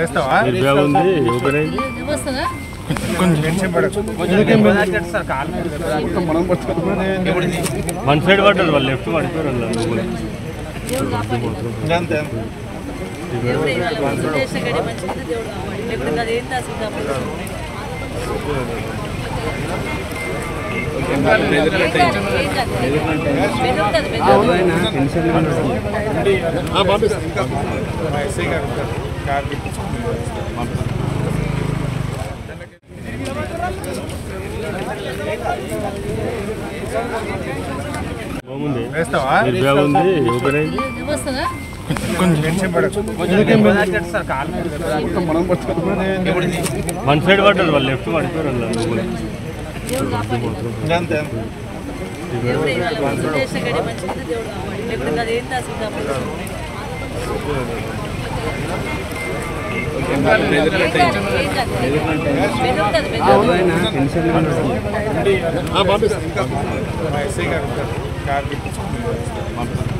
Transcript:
వేస్తావా బ్యాగ్ ఉంది ఓపెన్ అయింది వస్తుందా వన్ సైడ్ పడ్డారు వాళ్ళు లెఫ్ట్ పడిపోయారు వాళ్ళు లోపల. దేవుడు కాపాడు అంతే దేవుడు ఇవాళ మంచి చేసిన గడి మంచిది దేవుడు కాపాడు లేకపోతే అది ఏంటి అసలు తప్పదు. ఏం కాదు, ఏం కాదు. బెదురుతుంది, బెదురుతుంది. ఎస్ఐ గారు ఉంటారు కార్ తెప్పించుకుని బాగుంది వేస్తావా బ్యాగ్ ఉంది ఓపెన్ అయింది వస్తుందా వన్ సైడ్ పడ్డారు వాళ్ళు లెఫ్ట్ పడిపోయారు వాళ్ళు లోపల. దేవుడు కాపాడు అంతే దేవుడు ఇవాళ మంచి చేసిన గడి మంచిది దేవుడు కాపాడు లేకపోతే అది ఏంటి అసలు తప్పదు. ఏం కాదు, ఏం కాదు. బెదురుతుంది, బెదురుతుంది. ఎస్ఐ గారు ఉంటారు కార్ తెప్పించుకుని